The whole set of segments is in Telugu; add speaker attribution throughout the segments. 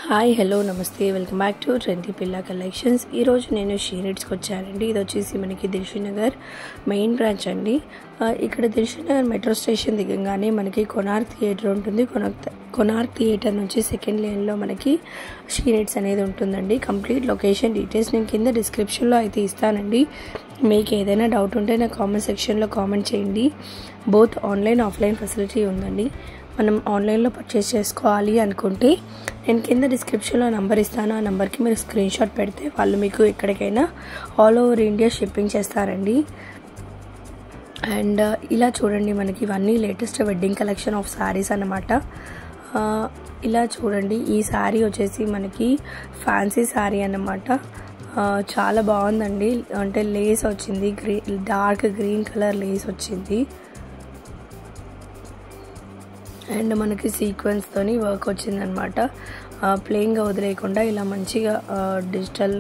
Speaker 1: హాయ్ హలో నమస్తే వెల్కమ్ బ్యాక్ టు ట్వంటీ పిల్ల కలెక్షన్స్ ఈరోజు నేను షీనిట్స్కి వచ్చానండి ఇది వచ్చేసి మనకి దిల్షునగర్ మెయిన్ బ్రాంచ్ అండి ఆ, ఇక్కడ దిల్షునగర్ మెట్రో స్టేషన్ దిగంగానే మనకి కొనార్క్ థియేటర్ ఉంటుంది కొనార్క్ కొనార్క్ థియేటర్ నుంచి సెకండ్ లేన్లో మనకి షీనిట్స్ అనేది ఉంటుందండి కంప్లీట్ లొకేషన్ డీటెయిల్స్ నేను కింద డిస్క్రిప్షన్లో అయితే ఇస్తానండి మీకు ఏదైనా డౌట్ ఉంటే నా కామెంట్ సెక్షన్లో కామెంట్ చేయండి బోత్ ఆన్లైన్ ఆఫ్లైన్ ఫెసిలిటీ ఉందండి మనం ఆన్లైన్లో పర్చేస్ చేసుకోవాలి అనుకుంటే నేను కింద డిస్క్రిప్షన్లో నంబర్ ఇస్తాను ఆ నెంబర్కి మీరు స్క్రీన్ షాట్ పెడితే వాళ్ళు మీకు ఎక్కడికైనా ఆల్ ఓవర్ ఇండియా షిప్పింగ్ చేస్తారండి అండ్ ఇలా చూడండి మనకి ఇవన్నీ latest wedding collection of saris అన్నమాట ఆ, ఇలా చూడండి ఈ శారీ వచ్చేసి మనకి ఫ్యాన్సీ శారీ అన్నమాట ఆ, చాలా బాగుందండి అంటే లేస్ వచ్చింది గ్రీ డార్క్ గ్రీన్ కలర్ లేస్ వచ్చింది అండ్ మనకి సీక్వెన్స్తోని వర్క్ వచ్చిందనమాట ప్లెయిన్గా వదిలేయకుండా ఇలా మంచిగా డిజిటల్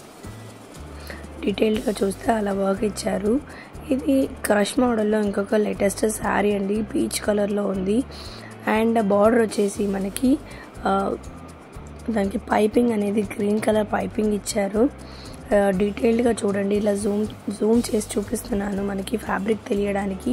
Speaker 1: డీటెయిల్డ్గా చూస్తే అలా వర్క్ ఇచ్చారు ఇది క్రష్ మోడల్లో ఇంకొక లేటెస్ట్ శారీ అండి పీచ్ కలర్లో ఉంది అండ్ బార్డర్ వచ్చేసి మనకి ఆ, దానికి పైపింగ్ అనేది గ్రీన్ కలర్ పైపింగ్ ఇచ్చారు డీటెయిల్డ్గా చూడండి ఇలా జూమ్ జూమ్ చేసి చూపిస్తున్నాను మనకి ఫ్యాబ్రిక్ తెలియడానికి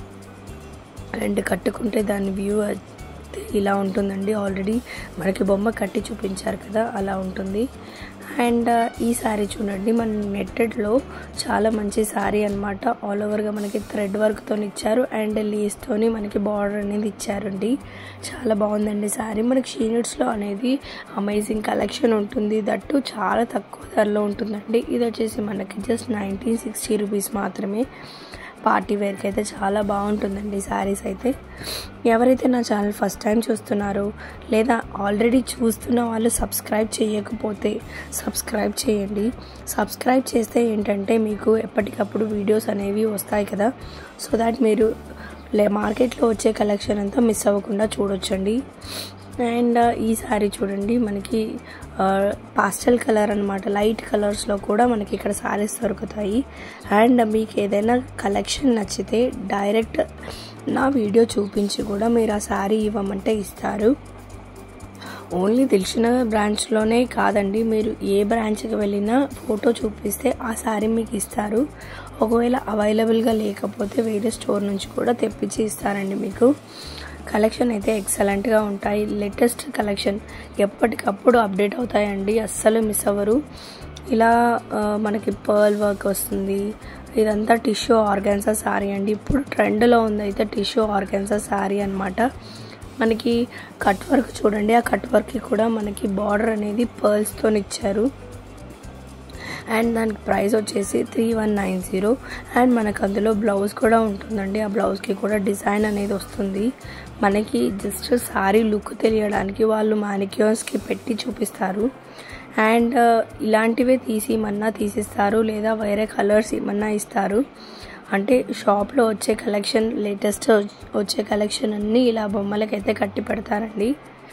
Speaker 1: అండ్ కట్టుకుంటే దాని వ్యూ అయితే ఇలా ఉంటుందండి ఆల్రెడీ మనకి బొమ్మ కట్టి చూపించారు కదా అలా ఉంటుంది అండ్ ఈ శారీ చూడండి మన నెట్టెడ్లో చాలా మంచి శారీ అనమాట ఆల్ ఓవర్గా మనకి థ్రెడ్ వర్క్తో ఇచ్చారు అండ్ లేస్తోని మనకి బార్డర్ అనేది ఇచ్చారండి చాలా బాగుందండి శారీ మనకి షీనిట్స్లో అనేది అమేజింగ్ కలెక్షన్ ఉంటుంది దట్టు చాలా తక్కువ ధరలో ఉంటుందండి ఇది వచ్చేసి మనకి జస్ట్ నైన్టీన్ సిక్స్టీ రూపీస్ మాత్రమే పార్టీ వేర్కి అయితే చాలా బాగుంటుందండి శారీస్ అయితే ఎవరైతే నా ఛానల్ ఫస్ట్ టైం చూస్తున్నారో లేదా ఆల్రెడీ చూస్తున్న వాళ్ళు సబ్స్క్రైబ్ చేయకపోతే సబ్స్క్రైబ్ చేయండి సబ్స్క్రైబ్ చేస్తే ఏంటంటే మీకు ఎప్పటికప్పుడు వీడియోస్ అనేవి వస్తాయి కదా సో దాట్ మీరు లే మార్కెట్లో వచ్చే కలెక్షన్ అంతా మిస్ అవ్వకుండా చూడొచ్చండి అండ్ ఈ శారీ చూడండి మనకి పాస్టల్ కలర్ అనమాట లైట్ కలర్స్లో కూడా మనకి ఇక్కడ శారీస్ దొరుకుతాయి అండ్ మీకు ఏదైనా కలెక్షన్ నచ్చితే డైరెక్ట్ నా వీడియో చూపించి కూడా మీరు ఆ శారీ ఇవ్వమంటే ఇస్తారు ఓన్లీ తెలిసిన బ్రాంచ్లోనే కాదండి మీరు ఏ బ్రాంచ్కి వెళ్ళినా ఫోటో చూపిస్తే ఆ శారీ మీకు ఇస్తారు ఒకవేళ అవైలబుల్గా లేకపోతే వేరే స్టోర్ నుంచి కూడా తెప్పించి ఇస్తారండి మీకు కలెక్షన్ అయితే ఎక్సలెంట్గా ఉంటాయి లేటెస్ట్ కలెక్షన్ ఎప్పటికప్పుడు అప్డేట్ అవుతాయండి అస్సలు మిస్ అవ్వరు ఇలా ఆ, మనకి పర్ల్ వర్క్ వస్తుంది ఇదంతా టిష్యూ ఆర్గాన్సా శారీ అండి ఇప్పుడు ట్రెండ్లో ఉంది అయితే టిష్యూ ఆర్గాన్సా శారీ అనమాట మనకి కట్ వర్క్ చూడండి ఆ కట్ వర్క్కి కూడా మనకి బార్డర్ అనేది పర్ల్స్తో ఇచ్చారు అండ్ దానికి ప్రైస్ వచ్చేసి three one nine zero and మనకు అందులో బ్లౌజ్ కూడా ఉంటుందండి ఆ బ్లౌజ్కి కూడా డిజైన్ అనేది వస్తుంది మనకి జస్ట్ సారీ లుక్ తెలియడానికి వాళ్ళు మానిక్యూర్స్కి పెట్టి చూపిస్తారు అండ్ ఇలాంటివే తీసి ఇమన్నా తీసిస్తారు లేదా వేరే కలర్స్ ఇమన్నా ఇస్తారు అంటే షాప్లో వచ్చే కలెక్షన్ లేటెస్ట్ వచ్చే కలెక్షన్ అన్నీ ఇలా బొమ్మలకైతే కట్టి పెడతారండి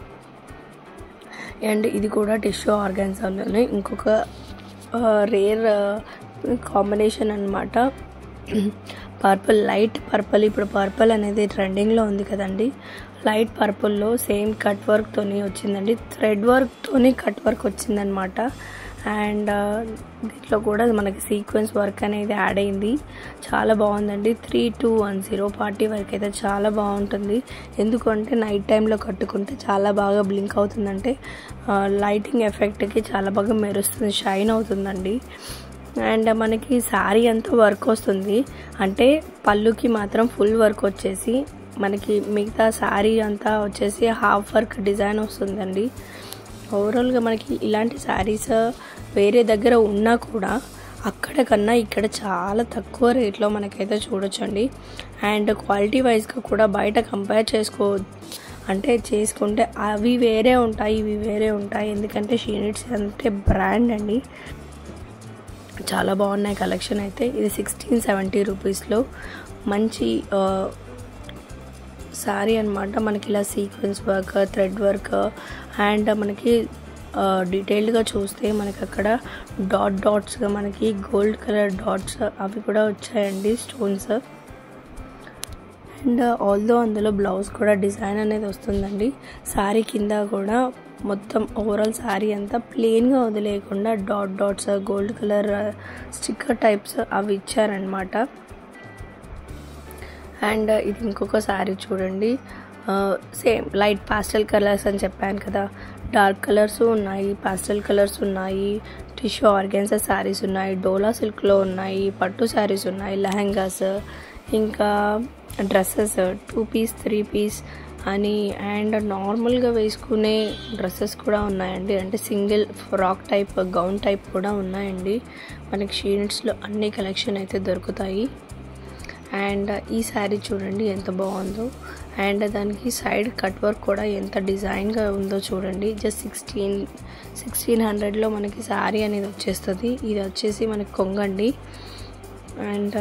Speaker 1: అండ్ ఇది కూడా టిష్యూ ఆర్గాన్సాలోనే ఇంకొక రేర్ కాంబినేషన్ అనమాట పర్పుల్ లైట్ పర్పుల్ ఇప్పుడు పర్పుల్ అనేది ట్రెండింగ్లో ఉంది కదండి లైట్ పర్పుల్లో సేమ్ కట్ వర్క్తోని వచ్చిందండి థ్రెడ్ వర్క్తోని కట్ వర్క్ వచ్చిందనమాట అండ్ దీంట్లో కూడా మనకి సీక్వెన్స్ వర్క్ అనేది యాడ్ అయింది చాలా బాగుందండి three two one zero party work అయితే చాలా బాగుంటుంది ఎందుకంటే నైట్ టైంలో కట్టుకుంటే చాలా బాగా బ్లింక్ అవుతుందంటే లైటింగ్ ఎఫెక్ట్కి చాలా బాగా మెరుస్తుంది షైన్ అవుతుందండి అండ్ మనకి శారీ అంతా వర్క్ వస్తుంది అంటే పళ్ళుకి మాత్రం ఫుల్ వర్క్ వచ్చేసి మనకి మిగతా శారీ అంతా వచ్చేసి హాఫ్ వర్క్ డిజైన్ వస్తుందండి ఓవరాల్గా మనకి ఇలాంటి శారీస్ వేరే దగ్గర ఉన్నా కూడా అక్కడ కన్నా ఇక్కడ చాలా తక్కువ రేట్లో మనకైతే చూడొచ్చండి అండ్ క్వాలిటీ వైజ్గా కూడా బయట కంపేర్ చేసుకో అంటే చేసుకుంటే అవి వేరే ఉంటాయి ఇవి వేరే ఉంటాయి ఎందుకంటే షీనిట్స్ అంటే బ్రాండ్ అండి చాలా బాగున్నాయి కలెక్షన్ అయితే ఇది సిక్స్టీన్ సెవెంటీ రూపీస్లో మంచి ఆ, శారీ అనమాట మనకి ఇలా sequence work thread work and మనకి డీటెయిల్డ్గా చూస్తే మనకి అక్కడ డాట్ డాట్స్గా మనకి గోల్డ్ కలర్ డాట్స్ అవి కూడా వచ్చాయండి స్టోన్స్ అండ్ ఆల్దో అందులో బ్లౌజ్ కూడా డిజైన్ అనేది వస్తుందండి శారీ కింద కూడా మొత్తం ఓవరాల్ శారీ అంతా ప్లెయిన్గా వదిలేయకుండా dot dots gold colour sticker types అవి ఇచ్చారనమాట అండ్ ఇది ఇంకొక శారీ చూడండి సేమ్ లైట్ పాస్టల్ కలర్స్ అని చెప్పాను కదా డార్క్ కలర్స్ ఉన్నాయి పాస్టల్ కలర్స్ ఉన్నాయి టిష్యూ ఆర్గాన్సా శారీస్ ఉన్నాయి డోలా సిల్క్లో ఉన్నాయి పట్టు శారీస్ ఉన్నాయి లెహంగాస్ ఇంకా dresses two piece three piece అని అండ్ నార్మల్గా వేసుకునే డ్రెస్సెస్ కూడా ఉన్నాయండి అంటే single frock type gown type కూడా ఉన్నాయండి మనకి షీనిట్స్లో అన్ని కలెక్షన్ అయితే దొరుకుతాయి అండ్ ఈ శారీ చూడండి ఎంత బాగుందో అండ్ దానికి సైడ్ కట్ వర్క్ కూడా ఎంత డిజైన్గా ఉందో చూడండి జస్ట్ సిక్స్టీన్ సిక్స్టీన్ హండ్రెడ్లో మనకి శారీ అనేది వచ్చేస్తుంది ఇది వచ్చేసి మనకి కొంగండి అండ్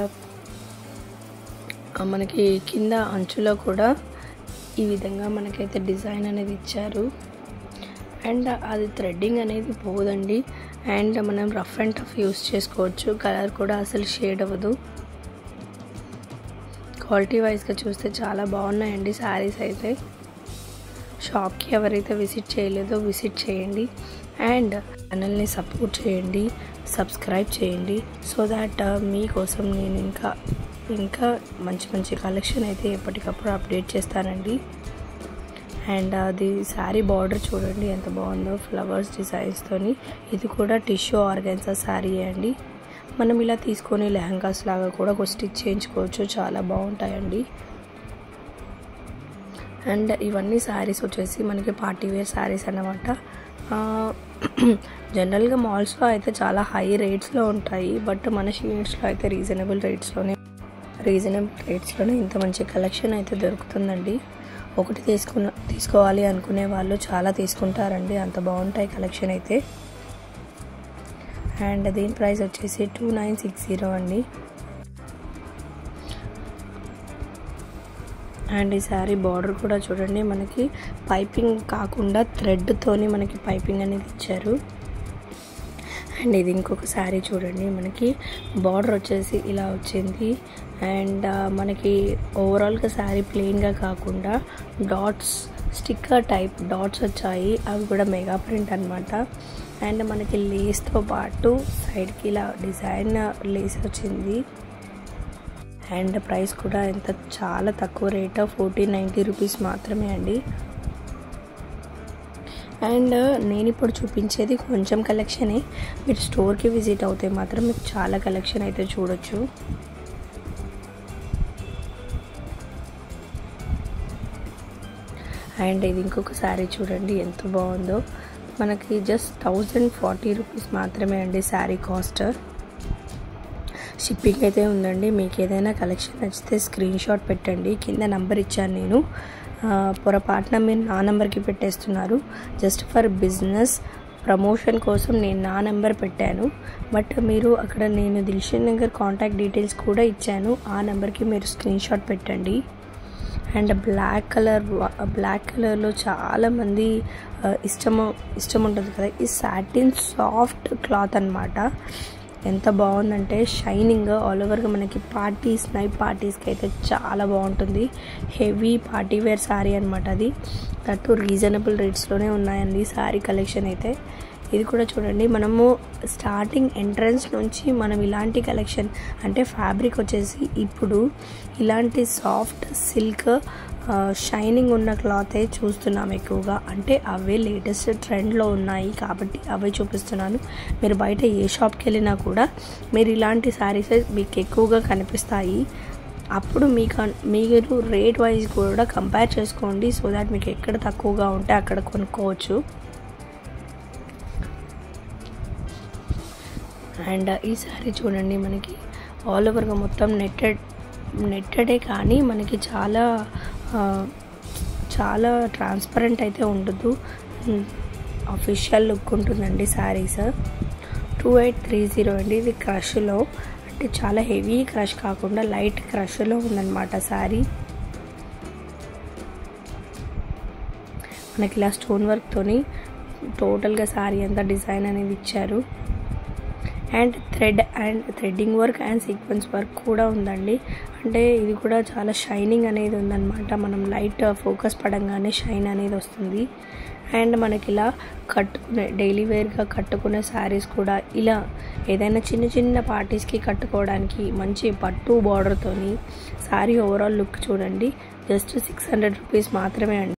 Speaker 1: మనకి కింద అంచులో కూడా ఈ విధంగా మనకైతే డిజైన్ అనేది ఇచ్చారు అండ్ అది థ్రెడ్డింగ్ అనేది పోదండి అండ్ మనం రఫ్ అండ్ టఫ్ యూస్ చేసుకోవచ్చు కలర్ కూడా అసలు షేడ్ అవ్వదు క్వాలిటీ వైజ్గా చూస్తే చాలా బాగున్నాయండి శారీస్ అయితే షాప్కి ఎవరైతే విజిట్ చేయలేదో విజిట్ చేయండి అండ్ ఛానల్ని సపోర్ట్ చేయండి సబ్స్క్రైబ్ చేయండి సో దాట్ మీకోసం నేను ఇంకా ఇంకా మంచి మంచి కలెక్షన్ అయితే ఎప్పటికప్పుడు అప్డేట్ చేస్తానండి అండ్ అది శారీ బార్డర్ చూడండి ఎంత బాగుందో ఫ్లవర్స్ డిజైన్స్తోని ఇది కూడా టిష్యూ ఆర్గన్సా శారీ అండి మనం ఇలా తీసుకొని లెహంగాస్ లాగా కూడా ఒక స్టిచ్ చేయించుకోవచ్చు చాలా బాగుంటాయండి అండ్ ఇవన్నీ శారీస్ వచ్చేసి మనకి పార్టీ వేర్ శారీస్ అన్నమాట జనరల్గా మాల్స్లో అయితే చాలా హై రేట్స్లో ఉంటాయి బట్ మన షీట్స్లో అయితే రీజనబుల్ రేట్స్లోనే రీజనబుల్ రేట్స్లోనే ఇంత మంచి కలెక్షన్ అయితే దొరుకుతుందండి ఒకటి తీసుకున్న తీసుకోవాలి అనుకునే వాళ్ళు చాలా తీసుకుంటారండి అంత బాగుంటాయి కలెక్షన్ అయితే అండ్ దీని ప్రైస్ వచ్చేసి టూ నైన్ సిక్స్ జీరో అండి అండ్ ఈ శారీ బార్డర్ కూడా చూడండి మనకి పైపింగ్ కాకుండా థ్రెడ్తోని మనకి పైపింగ్ అనేది ఇచ్చారు అండ్ ఇది ఇంకొక శారీ చూడండి మనకి బార్డర్ వచ్చేసి ఇలా వచ్చింది అండ్ మనకి ఓవరాల్గా శారీ ప్లెయిన్గా కాకుండా డాట్స్ స్టిక్కర్ టైప్ డాట్స్ వచ్చాయి అవి కూడా మెగా ప్రింట్ అనమాట అండ్ మనకి లేస్తో పాటు సైడ్కి ఇలా డిజైన్ లేస్ వచ్చింది అండ్ ప్రైస్ కూడా ఎంత చాలా తక్కువ రేట్ ఫోర్టీన్ నైంటీ రూపీస్ మాత్రమే అండి అండ్ నేను ఇప్పుడు చూపించేది కొంచెం కలెక్షనే మీరు స్టోర్కి విజిట్ అవుతే మాత్రం మీకు చాలా కలెక్షన్ అయితే చూడొచ్చు అండ్ ఇది ఇంకొక శారీ చూడండి ఎంత బాగుందో మనకి జస్ట్ థౌజండ్ ఫార్టీ రూపీస్ మాత్రమే అండి శారీ కాస్ట్ షిప్పింగ్ అయితే ఉందండి మీకు ఏదైనా కలెక్షన్ నచ్చితే స్క్రీన్ షాట్ పెట్టండి కింద నంబర్ ఇచ్చాను నేను పొరపాటున మీరు నా నెంబర్కి పెట్టేస్తున్నారు జస్ట్ ఫర్ బిజినెస్ ప్రమోషన్ కోసం నేను నా నెంబర్ పెట్టాను బట్ మీరు అక్కడ నేను దిల్షన్ నగర్ కాంటాక్ట్ డీటెయిల్స్ కూడా ఇచ్చాను ఆ నెంబర్కి మీరు స్క్రీన్ షాట్ పెట్టండి అండ్ బ్లాక్ కలర్ బ్లాక్ కలర్లో చాలామంది ఇష్టము ఇష్టం ఉంటుంది కదా ఈ సాటిన్ సాఫ్ట్ క్లాత్ అనమాట ఎంత బాగుందంటే షైనింగ్ ఆల్ ఓవర్గా మనకి పార్టీస్ నైట్ పార్టీస్కి అయితే చాలా బాగుంటుంది హెవీ పార్టీ వేర్ శారీ అనమాట అది దట్టు రీజనబుల్ రేట్స్లోనే ఉన్నాయండి శారీ కలెక్షన్ అయితే ఇది కూడా చూడండి మనము స్టార్టింగ్ ఎంట్రన్స్ నుంచి మనం ఇలాంటి కలెక్షన్ అంటే ఫ్యాబ్రిక్ వచ్చేసి ఇప్పుడు ఇలాంటి సాఫ్ట్ సిల్క్ షైనింగ్ ఉన్న క్లాతే చూస్తున్నాం ఎక్కువగా అంటే అవే లేటెస్ట్ ట్రెండ్లో ఉన్నాయి కాబట్టి అవే చూపిస్తున్నాను మీరు బయట ఏ షాప్కి వెళ్ళినా కూడా మీరు ఇలాంటి శారీస్ మీకు ఎక్కువగా కనిపిస్తాయి అప్పుడు మీకు మీరు రేట్ వైజ్ కూడా కంపేర్ చేసుకోండి సో దాట్ మీకు ఎక్కడ తక్కువగా ఉంటే అక్కడ కొనుక్కోవచ్చు అండ్ ఈ శారీ చూడండి మనకి ఆల్ ఓవర్గా మొత్తం నెట్టెడ్ నెట్టెడే కానీ మనకి చాలా చాలా ట్రాన్స్పరెంట్ అయితే ఉండదు అఫీషియల్ లుక్ ఉంటుందండి saris two eight three zero అండి ఇది క్రష్లో అంటే చాలా హెవీ క్రష్ కాకుండా లైట్ క్రష్లో ఉందన్నమాట శారీ మనకి ఇలా స్టోన్ వర్క్తోని టోటల్గా శారీ అంతా డిజైన్ అనేది ఇచ్చారు and thread and threading work and sequence work కూడా ఉందండి అంటే ఇది కూడా చాలా షైనింగ్ అనేది ఉందన్నమాట మనం లైట్ ఫోకస్ పడంగానే షైన్ అనేది వస్తుంది అండ్ మనకి ఇలా కట్టుకునే డైలీ వేర్గా కట్టుకునే శారీస్ కూడా ఇలా ఏదైనా చిన్న చిన్న పార్టీస్కి కట్టుకోవడానికి మంచి పట్టు బార్డర్తోని శారీ ఓవరాల్ లుక్ చూడండి జస్ట్ సిక్స్ హండ్రెడ్ రూపీస్ మాత్రమే అండి